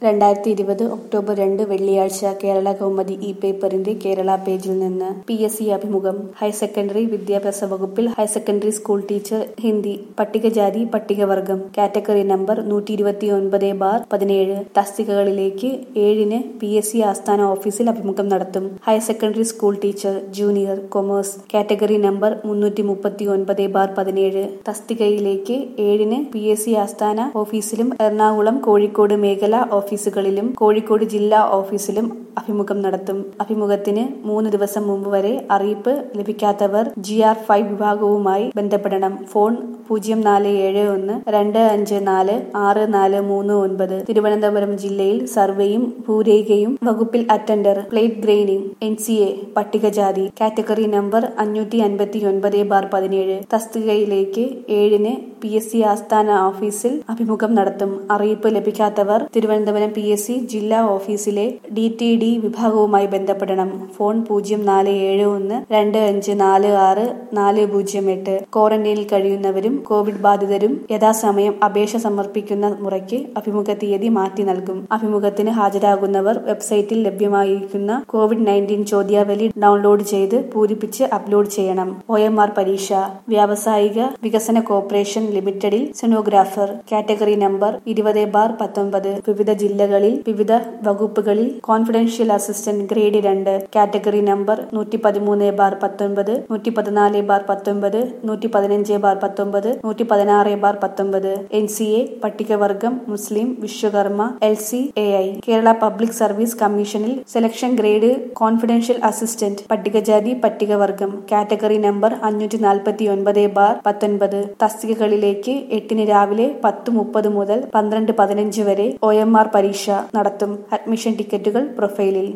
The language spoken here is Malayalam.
രണ്ടായിരത്തി ഇരുപത് ഒക്ടോബർ രണ്ട് വെള്ളിയാഴ്ച കേരള കൗമുദി ഇ പേപ്പറിന്റെ കേരള പേജിൽ നിന്ന് പി എസ് സി അഭിമുഖം ഹയർ സെക്കൻഡറി വിദ്യാഭ്യാസ വകുപ്പിൽ higher secondary school teacher Hindi പട്ടികജാതി പട്ടികവർഗം കാറ്റഗറി നമ്പർ നൂറ്റി ഇരുപത്തി ഒൻപത് ബാർ പതിനേഴ് തസ്തികകളിലേക്ക് ഏഴിന് പി എസ് സി ആസ്ഥാന ഓഫീസിൽ അഭിമുഖം നടത്തും higher secondary school teacher junior commerce category number മുന്നൂറ്റി മുപ്പത്തി ഒൻപത് ബാർ പതിനേഴ് തസ്തികയിലേക്ക് ഏഴിന് പി എസ് സി ആസ്ഥാന ഓഫീസിലും എറണാകുളം കോഴിക്കോട് മേഖല ഓഫീസുകളിലും കോഴിക്കോട് ജില്ലാ ഓഫീസിലും അഭിമുഖം നടത്തും അഭിമുഖത്തിന് മൂന്ന് ദിവസം മുമ്പ് വരെ അറിയിപ്പ് ലഭിക്കാത്തവർ ജി ആർ ഫൈവ് വിഭാഗവുമായി ബന്ധപ്പെടണം ഫോൺ പൂജ്യം നാല് ഏഴ് ഒന്ന് രണ്ട് അഞ്ച് നാല് ആറ് നാല് മൂന്ന് ഒൻപത് തിരുവനന്തപുരം ജില്ലയിൽ സർവേയും ഭൂരേഖയും വകുപ്പിൽ attender plate graining N C A പട്ടികജാതി കാറ്റഗറി നമ്പർ അഞ്ഞൂറ്റി അൻപത്തി ഒൻപത് ബാർ പതിനേഴ് തസ്തികയിലേക്ക് ഏഴിന് പി എസ് സി ആസ്ഥാന ഓഫീസിൽ അഭിമുഖം നടത്തും അറിയിപ്പ് ലഭിക്കാത്തവർ തിരുവനന്തപുരം പി എസ് സി ജില്ലാ ഓഫീസിലെ ഡി ടി ഡി വിഭാഗവുമായി ബന്ധപ്പെടണം ഫോൺ പൂജ്യം നാല് ഏഴ് ഒന്ന് രണ്ട് അഞ്ച് നാല് ആറ് നാല് പൂജ്യം എട്ട് ക്വാറന്റൈനിൽ കഴിയുന്നവരും കോവിഡ് ബാധിതരും യഥാസമയം അപേക്ഷ സമർപ്പിക്കുന്ന മുറയ്ക്ക് അഭിമുഖ തീയതി മാറ്റി നൽകും അഭിമുഖത്തിന് ഹാജരാകുന്നവർ വെബ്സൈറ്റിൽ ലഭ്യമായിരിക്കുന്ന കോവിഡ് നയൻറ്റീൻ ചോദ്യാവലി ഡൗൺലോഡ് ചെയ്ത് പൂരിപ്പിച്ച് അപ്ലോഡ് ചെയ്യണം ഒ എം ആർ പരീക്ഷ വ്യാവസായിക വികസന കോർപ്പറേഷൻ ലിമിറ്റഡിൽ സെനോഗ്രാഫർ കാറ്റഗറി നമ്പർ ഇരുപത് ബാർ പത്തൊമ്പത് വിവിധ ജില്ലകളിൽ വിവിധ വകുപ്പുകളിൽ കോൺഫിഡൻഷ്യൽ അസിസ്റ്റന്റ് ഗ്രേഡ് രണ്ട് കാറ്റഗറി നമ്പർ നൂറ്റി പതിമൂന്ന് ബാർ പത്തൊൻപത് നൂറ്റി പതിനാല് ബാർ പത്തൊൻപത് നൂറ്റി പതിനഞ്ച് ബാർ പത്തൊമ്പത് നൂറ്റി പതിനാറ് ബാർ പത്തൊമ്പത് എൻ സി എ പട്ടികവർഗം മുസ്ലിം Vishwakarma L C A I Kerala public service കമ്മീഷനിൽ സെലക്ഷൻ ഗ്രേഡ് കോൺഫിഡൻഷ്യൽ അസിസ്റ്റന്റ് പട്ടികജാതി പട്ടികവർഗം കാറ്റഗറി നമ്പർ അഞ്ഞൂറ്റി നാൽപ്പത്തി ഒൻപത് ബാർ പത്തൊൻപത് തസ്തികകളിലേക്ക് എട്ടിന് രാവിലെ പത്ത് മുപ്പത് മുതൽ പന്ത്രണ്ട് പതിനഞ്ച് വരെ ഒ എം ആർ പരീക്ഷ നടത്തും അഡ്മിഷൻ ടിക്കറ്റുകൾ പ്രൊഫൈലിൽ